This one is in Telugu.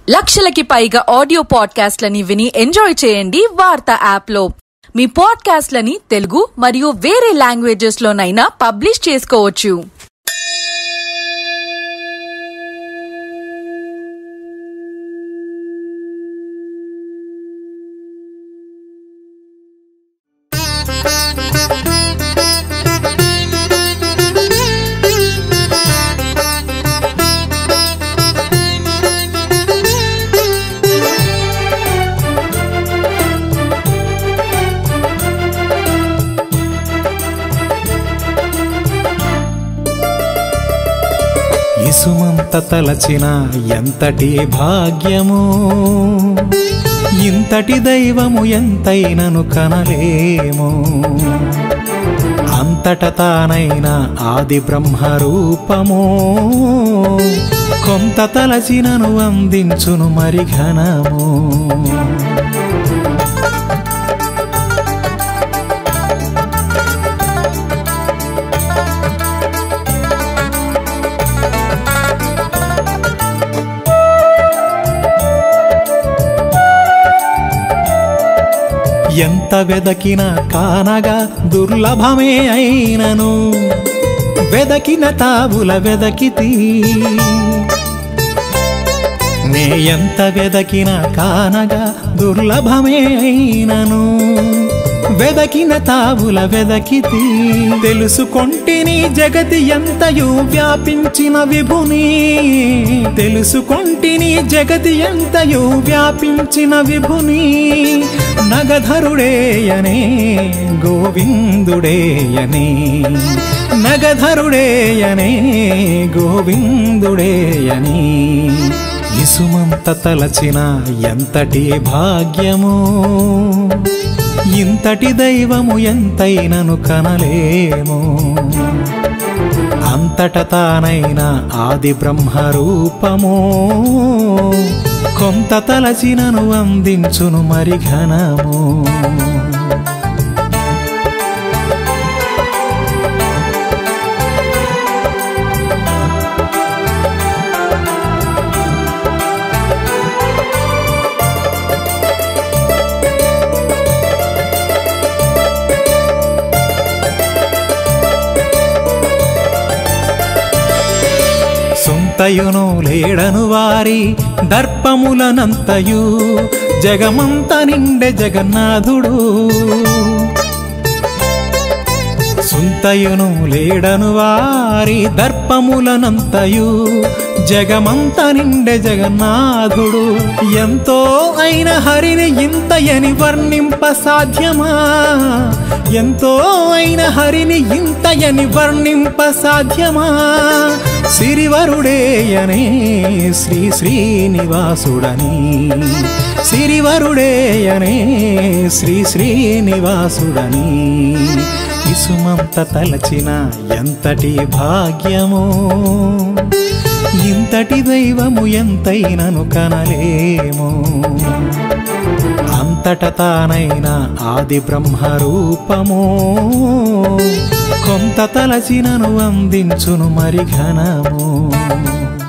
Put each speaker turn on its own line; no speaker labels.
లక్షలకి పైగా ఆడియో పాడ్కాస్ట్లని విని ఎంజాయ్ చేయండి వార్త యాప్లో మీ పాడ్కాస్ట్లని తెలుగు మరియు వేరే లాంగ్వేజెస్ లోనైనా పబ్లిష్ చేసుకోవచ్చు
ఇసుమంత తలచిన ఎంతటి భాగ్యము ఇంతటి దైవము ఎంతైనను కనలేము అంతట తానైన ఆది బ్రహ్మ రూపము కొంత తలచినను అందించును మరి ఘనము ఎంత వెదకినా కానగా దుర్లభమే అయినను వెదకిన తావుల వెదకితి నే ఎంత వెదకిన కానగా దుర్లభమే అయినను వెదకిన తావుల వెదకితి తెలుసుకొంటిని జగతి ఎంతయు వ్యాపించిన విభుని తెలుసుకొంటిని జగతి ఎంతయు వ్యాపించిన విభుని నగధరుడేయనే గోవిందుడేయనే నగధరుడేయనే గోవిందుడేయని ఇసుమంత తలచిన ఎంతటి భాగ్యము ఇంతటి దైవము ఎంతైనను కనలేము అంతట తానైన ఆది బ్రహ్మ రూపము కొంత తలచినను అందించును మరి ఘనము సొంతయును లేడను వారి దర్పములనంతయు జగమంత నిండె జగన్నాథుడు సుంతయును లేడను వారి దర్పములనంతయు జగమంత నిండె జగన్నాథుడు ఎంతో అయిన హరిని ఇంతయని వర్ణింప సాధ్యమా ఎంతో అయిన హరిని ఇంతయని వర్ణింప సాధ్యమా సిరివరుడేయనే శ్రీ శ్రీనివాసుడని సిరివరుడేయనే శ్రీ శ్రీనివాసుడని ఇసుమంత తలచిన ఎంతటి భాగ్యము ఇంతటి దైవము ఎంతైనను కనలేము అంతట తానైన ఆది బ్రహ్మ రూపము కొంత తలచినను అందించును మరి ఘనము